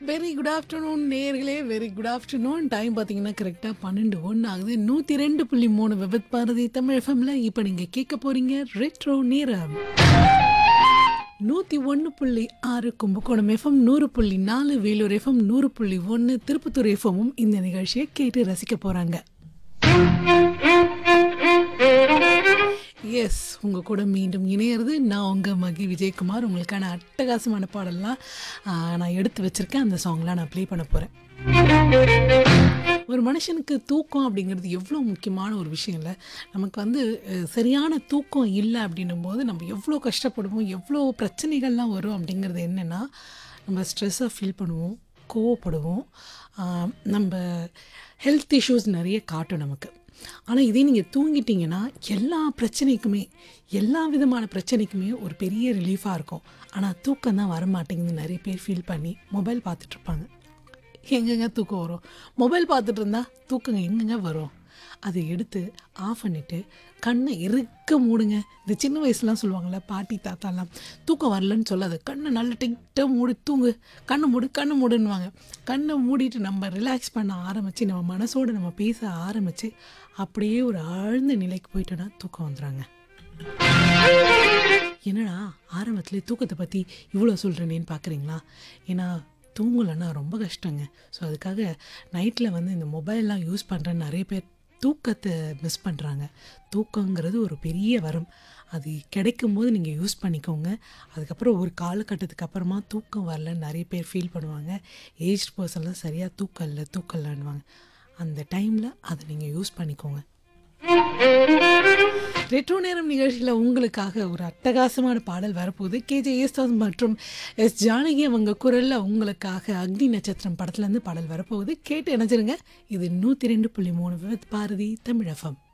very good afternoon நேர்களே very good afternoon time பார்த்தீங்கன்னா கரெக்டாக பன்னெண்டு ஒன்று ஆகுது நூற்றி ரெண்டு புள்ளி மூணு விபத் பாரதி தமிழ் எஃப்எம்ல இப்போ நீங்கள் கேட்க போகிறீங்க ரெட்ரோ நேரம் நூற்றி ஒன்று புள்ளி ஆறு கும்பகோணம் எஃப்எம் நூறு புள்ளி நாலு வேலூர் எஃப்எம் நூறு புள்ளி ஒன்று திருப்பத்தூர் எஃப்எம்மும் இந்த நிகழ்ச்சியை கேட்டு ரசிக்க போகிறாங்க எஸ் உங்கள் கூட மீண்டும் இணையிறது நான் உங்கள் மகி விஜயகுமார் உங்களுக்கான அட்டகாசமான பாடல்லாம் ஆ, நான் எடுத்து வச்சுருக்கேன் அந்த சாங்லாம் நான் ப்ளே பண்ண போகிறேன் ஒரு மனுஷனுக்கு தூக்கம் அப்படிங்கிறது எவ்வளோ முக்கியமான ஒரு விஷயம் இல்லை நமக்கு வந்து அஹ், சரியான தூக்கம் இல்லை அப்படின்னும் போது நம்ம எவ்வளோ கஷ்டப்படுவோம் எவ்வளோ பிரச்சனைகள்லாம் வரும் அப்படிங்கிறது என்னென்னா நம்ம ஸ்ட்ரெஸ்ஸாக ஃபீல் பண்ணுவோம் கோவப்படுவோம் ஆஹ், நம்ம ஹெல்த் இஷ்யூஸ் நிறைய காட்டும் நமக்கு ஆனால் இதே நீங்கள் தூங்கிட்டீங்கன்னா எல்லா பிரச்சனைக்குமே எல்லா விதமான பிரச்சனைக்குமே ஒரு பெரிய ரிலீஃபாக இருக்கும் ஆனால் தூக்கம் தான் வரமாட்டேங்குது நிறைய பேர் ஃபீல் பண்ணி மொபைல் பார்த்துட்ருப்பாங்க எங்கெங்க தூக்கம் வரும் மொபைல் பார்த்துட்டு இருந்தா தூக்கம் எங்கெங்க வரும் அதை எடுத்து ஆஃப் பண்ணிவிட்டு கண்ணை இறுக்க மூடுங்க இந்த சின்ன வயசுலாம் சொல்லுவாங்கள்ல பாட்டி தாத்தாலாம் தூக்கம் வரலன்னு சொல்லாது கண்ணை நல்ல டிக்டாக மூடி தூங்கு கண்ணை மூடு கண்ணை மூடுன்னுவாங்க கண்ணை மூடிட்டு நம்ம ரிலாக்ஸ் பண்ண ஆரம்பித்து நம்ம மனசோடு நம்ம பேச ஆரம்பித்து அப்படியே ஒரு ஆழ்ந்த நிலைக்கு போயிட்டோன்னா தூக்கம் வந்துடுறாங்க என்னடா ஆரம்பத்தில் தூக்கத்தை பற்றி இவ்வளோ சொல்கிறேனேன்னு பார்க்குறீங்களா ஏன்னா தூங்கலைன்னா ரொம்ப கஷ்டங்க ஸோ அதுக்காக நைட்டில் வந்து இந்த மொபைல்லாம் யூஸ் பண்ணுற நிறைய பேர் தூக்கத்தை மிஸ் பண்ணுறாங்க தூக்கங்கிறது ஒரு பெரிய வரம் அது கிடைக்கும் போது நீங்கள் யூஸ் பண்ணிக்கோங்க அதுக்கப்புறம் ஒரு காலகட்டத்துக்கு அப்புறமா தூக்கம் வரலன்னு நிறைய பேர் ஃபீல் பண்ணுவாங்க ஏஜ் பர்சன்லாம் சரியாக தூக்கம் இல்லை தூக்கம் இல்லைன்னுவாங்க அந்த டைமில் அதை நீங்கள் யூஸ் பண்ணிக்கோங்க ரெட்ரோ நேரம் நிகழ்ச்சியில் உங்களுக்காக ஒரு அட்டகாசமான பாடல் வரப்போகுது கேஜே ஏஸ்தாஸ் மற்றும் எஸ் ஜானகி அவங்க குரலில் உங்களுக்காக அக்னி நட்சத்திரம் படத்துலேருந்து பாடல் வரப்போகுது கேட்டு இணைஞ்சிருங்க இது நூற்றி ரெண்டு புள்ளி மூணு விவத் பாரதி தமிழ் எஃப்எம்